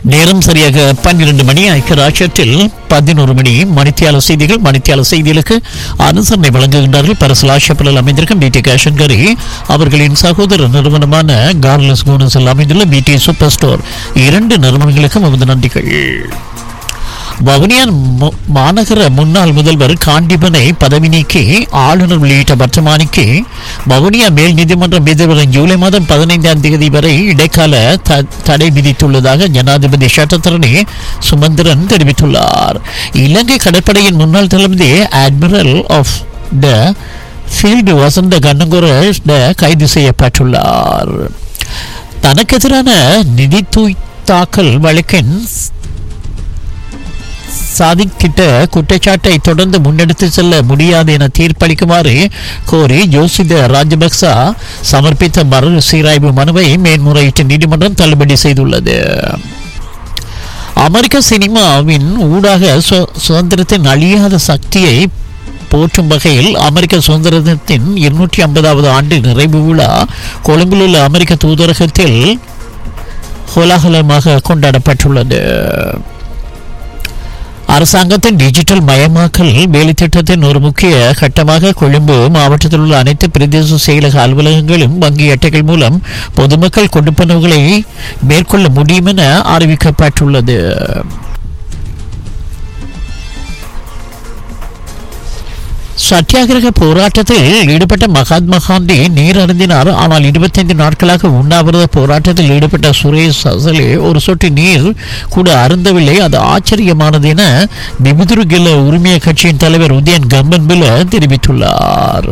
நேரம் சரியாக பன்னிரண்டு மணி ஐக்கியராட்சத்தில் பதினோரு மணி மணித்தியால செய்திகள் மணித்தியால செய்திகளுக்கு அனுசரணை வழங்குகின்றார்கள் பரசலாஷப்பலில் அமைந்திருக்கும் பிடி கேஷன்கரி அவர்களின் சகோதர நிறுவனமான கார்லஸ் கோனஸில் அமைந்துள்ள பிடி சூப்பர் ஸ்டோர் இரண்டு நிறுவனங்களுக்கும் நமது நன்றிகள் வவுனியா மு- மாநகர முன்னாள் முதல்வர் காண்டிபனை பதவி நீக்கி ஆளுநர் வெளியிட்ட வர்த்தமானிக்கு வவுனியா மேல் நீதிமன்றம் எதிர்வரும் ஜூலை மாதம் பதினைந்தாம் தேதி வரை இடைக்கால த- தடை விதித்துள்ளதாக ஜனாதிபதி சட்டத்தரணி சுமந்திரன் தெரிவித்துள்ளார் இலங்கை கடற்படையின் முன்னாள் தளபதி admiral of the field Wasantha Karannagoda கைது செய்யப்பட்டுள்ளார் தனக்கு எதிரான நிதி தூய் தாக்கல் வழக்கின் சாதிக்கிட்ட குற்றச்சாட்டை தொடர்ந்து முன்னெடுத்து செல்ல முடியாது என தீர்ப்பளிக்குமாறு கோரி ஜோசித ராஜபக்ச சமர்ப்பித்த மறு சீராய்வு மனுவை மேன்முறையீட்டு நீதிமன்றம் தள்ளுபடி செய்துள்ளது அமெரிக்க சினிமாவின் ஊடாக சு- சுதந்திரத்தின் அழியாத சக்தியை போற்றும் வகையில் அமெரிக்க சுதந்திரத்தின் இருநூற்றி ஐம்பதாவது ஆண்டு நிறைவு விழா கொழும்பில் உள்ள அமெரிக்க தூதரகத்தில் கோலாகலமாக கொண்டாடப்பட்டுள்ளது அரசாங்கத்தின் டிஜிட்டல் மயமாக்கல் வேலை திட்டத்தின் ஒரு முக்கிய கட்டமாக கொழும்பு மாவட்டத்தில் உள்ள அனைத்து பிரதேச செயலக அலுவலகங்களும் வங்கி அட்டைகள் மூலம் பொதுமக்கள் கொடுப்பனவுகளை மேற்கொள்ள முடியும் என அறிவிக்கப்பட்டுள்ளது சத்தியாகிரக போராட்டத்தில் ஈடுபட்ட மகாத்மா காந்தி நீர் அருந்தினார் ஆனால் இருபத்தைந்து நாட்களாக உண்ணாவிரத போராட்டத்தில் ஈடுபட்ட சுரேஷ் அசலே ஒரு சொட்டு நீர் கூட அருந்தவில்லை அது ஆச்சரியமானது என பிபிதுருகில உரிமைய கட்சியின் தலைவர் உதயன் கம்பன் பில தெரிவித்துள்ளார்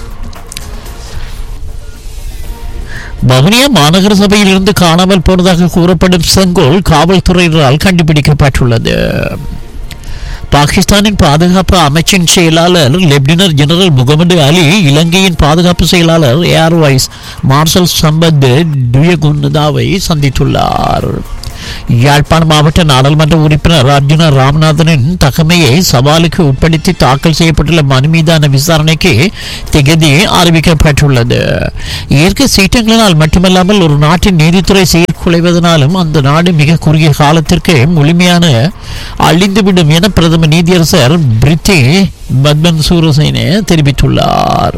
வவுனியா மாநகர சபையில் இருந்து காணாமல் போனதாக கூறப்படும் செங்கோல் காவல்துறையினரால் கண்டுபிடிக்கப்பட்டுள்ளது பாகிஸ்தானின் பாதுகாப்பு அமைச்சின் செயலாளர் லெப்டினன்ட் ஜெனரல் முகமது அலி இலங்கையின் பாதுகாப்பு செயலாளர் air vice marshal Sampath Thuyacontha சந்தித்துள்ளார் யாழ்ப்பாணம் மாவட்ட நாடாளுமன்ற உறுப்பினர் அர்ஜுன ராமநாதனின் தகமையை சவாலுக்கு உட்படுத்தி தாக்கல் செய்யப்பட்டுள்ள மனு மீதான விசாரணைக்கு திகதி அறிவிக்கப்பட்டுள்ளது இயற்கை சீற்றங்களினால் மட்டுமல்லாமல் ஒரு நாட்டின் நீதித்துறை சீர்குலைவதனாலும் அந்த நாடு மிக குறுகிய காலத்திற்கு முழுமையான அழிந்துவிடும் என பிரதமர் நீதியரசர் பிரித்தி பத்மன் சூரசேன தெரிவித்துள்ளார்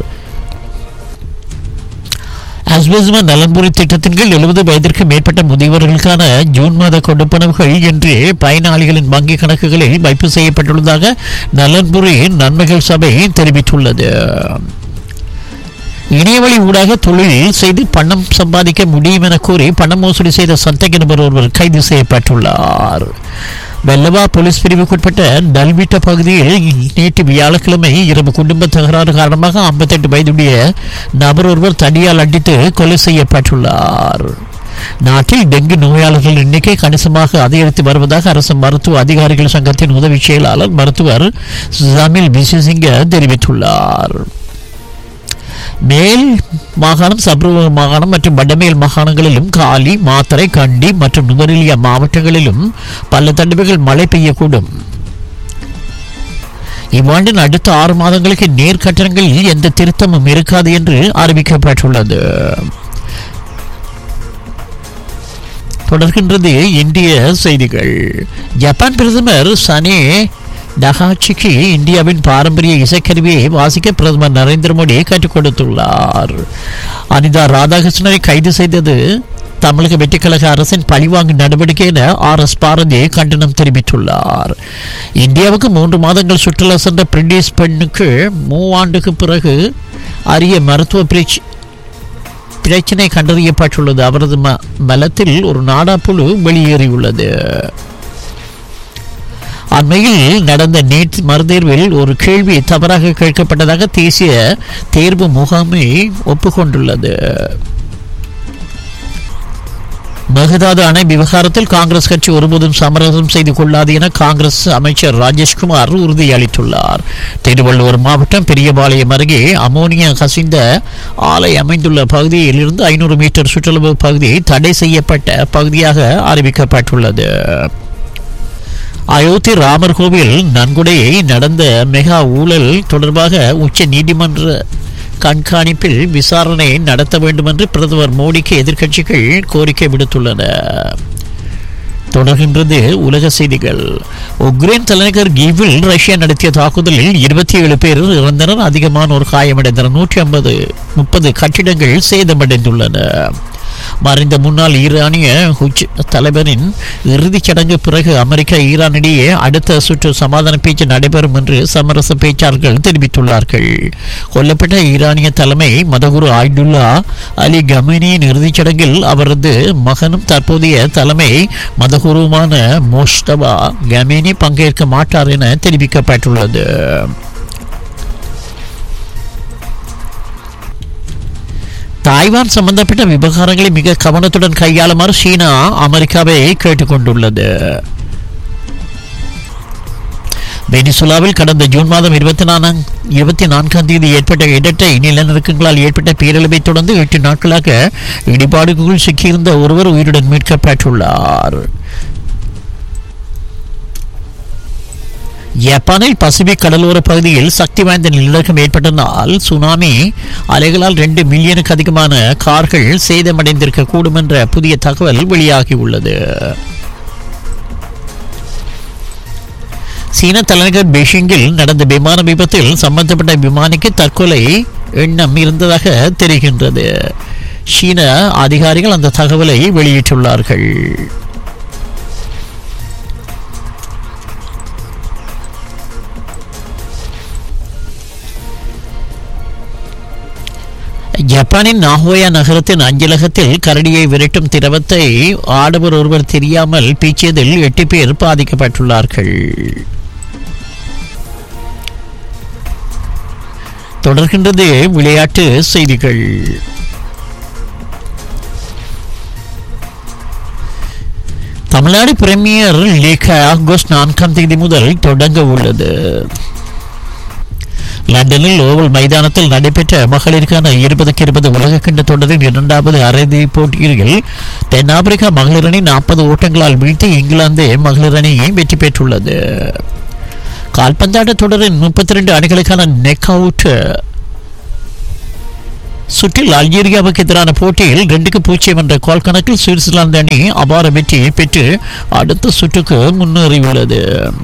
அஸ்பெஸ்மா நலன்புரி திட்டத்தின் கீழ் எழுபது வயதிற்கு மேற்பட்ட முதியவர்களுக்கான ஜூன் மாத கொடுப்பனவுகள் இன்று பயனாளிகளின் வங்கி கணக்குகளில் வைப்பு செய்யப்பட்டுள்ளதாக நலன்புரி நன்மைகள் சபை தெரிவித்துள்ளது இணையவழி ஊடாக தொழில் செய்து பணம் சம்பாதிக்க முடியும் என கூறி பண மோசடி செய்த சந்தேக நபர் ஒருவர் கைது செய்யப்பட்டுள்ளார் வெல்லவா போலீஸ் பிரிவுக்குட்பட்ட டல்விட்ட பகுதியில் நேற்று வியாழக்கிழமை இரவு குடும்ப தகராறு காரணமாக 58 வயதுடைய நபர் ஒருவர் தடியால் அடித்து கொலை செய்யப்பட்டுள்ளார் நாட்டில் டெங்கு நோயாளர்கள் எண்ணிக்கை கணிசமாக அதிகரித்து வருவதாக அரசு மருத்துவ அதிகாரிகள் சங்கத்தின் உதவி செயலாளர் மருத்துவர் ஜமில் பிசிசிங்க தெரிவித்துள்ளார் மேல் மாகாணம் சப்ரூவ மாகாணம் மற்றும் வடமேல் மாகாணங்களிலும் காலி மாத்தறை கண்டி மற்றும் நுவரெலியா மாவட்டங்களிலும் பல தடவைகள் மழை பெய்யக்கூடும் இவ்வாண்டின் அடுத்த ஆறு மாதங்களுக்கு நேர் கட்டணங்களில் எந்த திருத்தமும் இருக்காது என்று அறிவிக்கப்பட்டுள்ளது தொடர்கின்றது இந்திய செய்திகள் ஜப்பான் பிரதமர் சனே டகாச்சிக்கு இந்தியாவின் பாரம்பரிய இசைக்கருவியை வாசிக்க பிரதமர் நரேந்திர மோடி கற்றுக் கொடுத்துள்ளார் அனிதா ராதாகிருஷ்ணனை கைது செய்தது தமிழக வெற்றிக்கழக அரசின் பழிவாங்கும் நடவடிக்கை என ஆர் எஸ் பாரதி கண்டனம் தெரிவித்துள்ளார் இந்தியாவுக்கு மூன்று மாதங்கள் சுற்றுலா சென்ற பிரிட்டிஷ் பெண்ணுக்கு மூவாண்டுக்கு பிறகு அரிய மருத்துவ பிரச்ச பிரச்சனை கண்டறியப்பட்டுள்ளது அவரது ம மலத்தில் ஒரு நாடாப்புழு வெளியேறியுள்ளது அண்மையில் நடந்த நீட் மறுதேர்வில் ஒரு கேள்வி தவறாக கேட்கப்பட்டதாக தேசிய தேர்வு முகாமை ஒப்புக்கொண்டுள்ளது மேகதாது அணை விவகாரத்தில் காங்கிரஸ் கட்சி ஒருபோதும் சமரசம் செய்து கொள்ளாது என காங்கிரஸ் அமைச்சர் ராஜேஷ்குமார் உறுதியளித்துள்ளார் திருவள்ளூர் மாவட்டம் பெரியபாளையம் அருகே அமோனியா கசிந்த ஆலை அமைந்துள்ள பகுதியில் இருந்து ஐநூறு மீட்டர் சுற்றளவு பகுதி தடை செய்யப்பட்ட பகுதியாக அறிவிக்கப்பட்டுள்ளது அயோத்தி ராமர் கோவில் நன்கொடையை நடந்த மெகா ஊழல் தொடர்பாக உச்ச நீதிமன்ற கண்காணிப்பில் விசாரணை நடத்த வேண்டும் என்று பிரதமர் மோடிக்கு எதிர்க்கட்சிகள் கோரிக்கை விடுத்துள்ளன தொடர்கின்றது உலக செய்திகள் உக்ரைன் தலைநகர் கீவில் ரஷ்யா நடத்திய தாக்குதலில் இருபத்தி ஏழு பேர் இறந்தனர் அதிகமானோர் காயமடைந்தனர் நூற்றி ஐம்பது முப்பது கட்டிடங்கள் சேதமடைந்துள்ளன மறைந்த முன்னாள் ஈரானிய ஹுஜ் தலைவரின் இறுதிச் சடங்கு பிறகு அமெரிக்கா ஈரான் இடையே அடுத்த சுற்று சமாதான பேச்சு நடைபெறும் என்று சமரச பேச்சாளர்கள் தெரிவித்துள்ளார்கள் கொல்லப்பட்ட ஈரானிய தலைமை மதகுரு ஆய்டுல்லா அலி கமேனியின் இறுதிச் சடங்கில் அவரது மகனும் தற்போதைய தலைமை மதகுருமான மோஸ்தபா கமேனி பங்கேற்க மாட்டார் என தெரிவிக்கப்பட்டுள்ளது தாய்வான் சம்பந்தப்பட்ட விவகாரங்களை மிக கவனத்துடன் கையாளுமாறு சீனா அமெரிக்காவை கேட்டுக்கொண்டுள்ளது வெனிசுலாவில் கடந்த ஜூன் மாதம் இருபத்தி நான்காம் இருபத்தி நான்காம் தேதி ஏற்பட்ட இடற்ற நிலநடுக்கங்களால் ஏற்பட்ட பேரழிவை தொடர்ந்து எட்டு நாட்களாக இடிபாடுகளுக்குள் சிக்கியிருந்த ஒருவர் உயிருடன் மீட்கப்பட்டுள்ளார் ஜப்பானில் பசிபிக் கடலோர பகுதியில் சக்தி வாய்ந்த நிலநடுக்கம் ஏற்பட்டதால் சுனாமி அலைகளால் ரெண்டு மில்லியனுக்கு அதிகமான கார்கள் சேதமடைந்திருக்கக்கூடும் என்ற புதிய தகவல் வெளியாகியுள்ளது சீன தலைநகர் பெய்ஜிங்கில் நடந்த விமான விபத்தில் சம்பந்தப்பட்ட விமானிக்கு தற்கொலை எண்ணம் இருந்ததாக தெரிகின்றது சீன அதிகாரிகள் அந்த தகவலை வெளியிட்டுள்ளார்கள் ஜப்பானின் நாகோயா நகரத்தின் அஞ்சலகத்தில் கரடியை விரட்டும் திரவத்தை ஆடவர் ஒருவர் தெரியாமல் பீச்சியதில் எட்டு பேர் பாதிக்கப்பட்டுள்ளார்கள் தொடர்கின்றது விளையாட்டு செய்திகள் தமிழ்நாடு பிரீமியர் லீக் ஆகஸ்ட் நான்காம் தேதி முதல் தொடங்க உள்ளது லண்டனில் ஓவல் மைதானத்தில் நடைபெற்ற மகளிருக்கான இருபதுக்கு இருபது உலகக்கிண்ண தொடரின் இரண்டாவது அரைதி போட்டியில் தென்னாப்பிரிக்கா மகளிர் அணி நாற்பது ஓட்டங்களால் வீழ்த்தி இங்கிலாந்து மகளிர் அணி வெற்றி பெற்றுள்ளது கால்பந்தாட்ட தொடரின் முப்பத்தி ரெண்டு அணிகளுக்கான நெக் அவுட் சுற்றில் அல்ஜீரியாவுக்கு எதிரான போட்டியில் ரெண்டுக்கு பூஜ்ஜியம் என்ற கோல் கணக்கில் சுவிட்சர்லாந்து அணி அபார வெற்றியை பெற்று அடுத்த சுற்றுக்கு முன்னேறியுள்ளது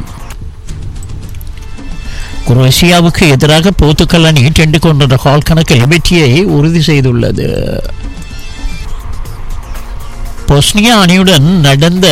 குரோஷியாவுக்கு எதிராக போர்த்துக்கல் அணி ரெண்டு கொண்ட ஹால் கணக்கில் வெற்றியை உறுதி செய்துள்ளது பொஸ்னியா அணியுடன் நடந்த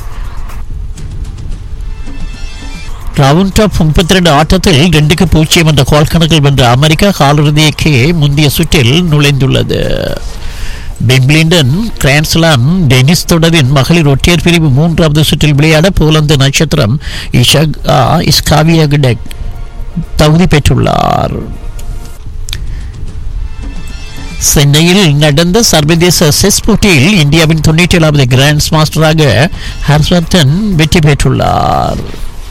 ரவுண்ட் ஆஃப் முப்பத்தி ரெண்டு ஆட்டத்தில் ரெண்டுக்கு பூஜ்ஜியம் என்ற கோல் கணக்கில் வென்ற அமெரிக்கா காலிறுதிக்கு முந்தைய சுற்றில் நுழைந்துள்ளது பிம்பிளிண்டன் கிராண்ட்ஸ்லாம் டென்னிஸ் தொடரின் மகளிர் ஒற்றையர் பிரிவு மூன்றாவது சுற்றில் விளையாட போலந்து நட்சத்திரம் இஷகா இஸ்காவியகடெக் தகுதி பெற்றுள்ளார் சென்னையில் நடந்த சர்வதேச செஸ் போட்டியில் இந்தியாவின் தொண்ணூற்றி ஏழாவது கிராண்ட் மாஸ்டராக ஹர்ஷவர்தன் வெற்றி பெற்றுள்ளார்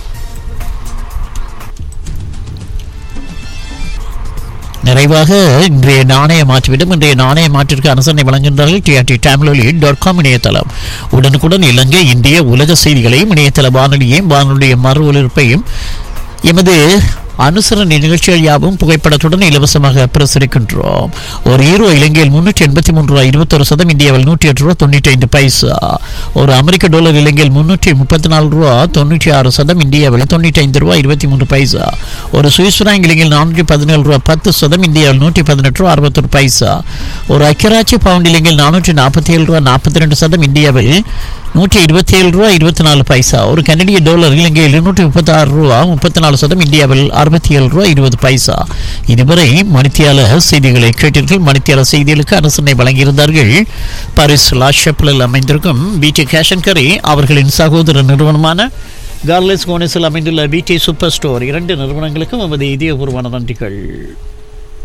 நிறைவாக இன்றைய நாணய மாற்றிவிடும் இன்றைய நாணய மாற்றிற்கு அனுசரணை வழங்குகின்றார்கள் டிஆர்டி டேம்லொலி டாட் காம் இணையதளம் உடனுக்குடன் இலங்கை இந்திய உலக செய்திகளையும் இணையதள வானொலியையும் வானொலிய மறு ஒலிபரப்பையும் எமது அனுசரணை நிகழ்ச்சிகள் யாவும் புகைப்படத்துடன் இலவசமாக பிரசுரிக்கின்றோம் ஒரு ஹீரோ இலங்கையில் முன்னூற்றி எண்பத்தி மூன்று ரூபாய் இருபத்தொரு சதம் இந்தியாவில் நூற்றி எட்டு ரூபா தொண்ணூற்றி ஐந்து பைசா ஒரு அமெரிக்க டாலர் இலங்கையில் முன்னூற்றி முப்பத்தி நாலு ரூபா தொண்ணூற்றி ஆறு சதம் இந்தியாவில் தொண்ணூற்றி ஐந்து ரூபா இருபத்தி மூன்று பைசா ஒரு சுவிஸ் பிராங்க் இலங்கையில் நானூற்றி பதினேழு ரூபா பத்து சதம் இந்தியாவில் நூற்றி பதினெட்டு ரூபா அறுபத்தொரு பைசா ஒரு ஐக்கியராட்சி பவுண்ட் இலங்கையில் நானூற்றி நாற்பத்தி ஏழு ரூபா நாற்பத்தி ரெண்டு சதம் இந்தியாவில் நூற்றி இருபத்தி ஏழு ரூபா இருபத்தி நாலு பைசா ஒரு கனடிய டாலர் இலங்கையில் இருநூற்றி முப்பத்தி ஆறு ரூபா முப்பத்தி நாலு சதம் இந்தியாவில் அறுபத்தி ஏழு ரூபா இருபது பைசா இதுவரை மணித்தியால செய்திகளை கேட்டீர்கள் மணித்தியால செய்திகளுக்கு அரசனை வழங்கியிருந்தார்கள் பாரிஸ் லாஷப்பில் அமைந்திருக்கும் பிடி கேஷன் கரி அவர்களின் சகோதர நிறுவனமான கார்லெஸ் கோனஸில் அமைந்துள்ள பிடி சூப்பர் ஸ்டோர் இரண்டு நிறுவனங்களுக்கும் நமது இதயபூர்வமான நன்றிகள்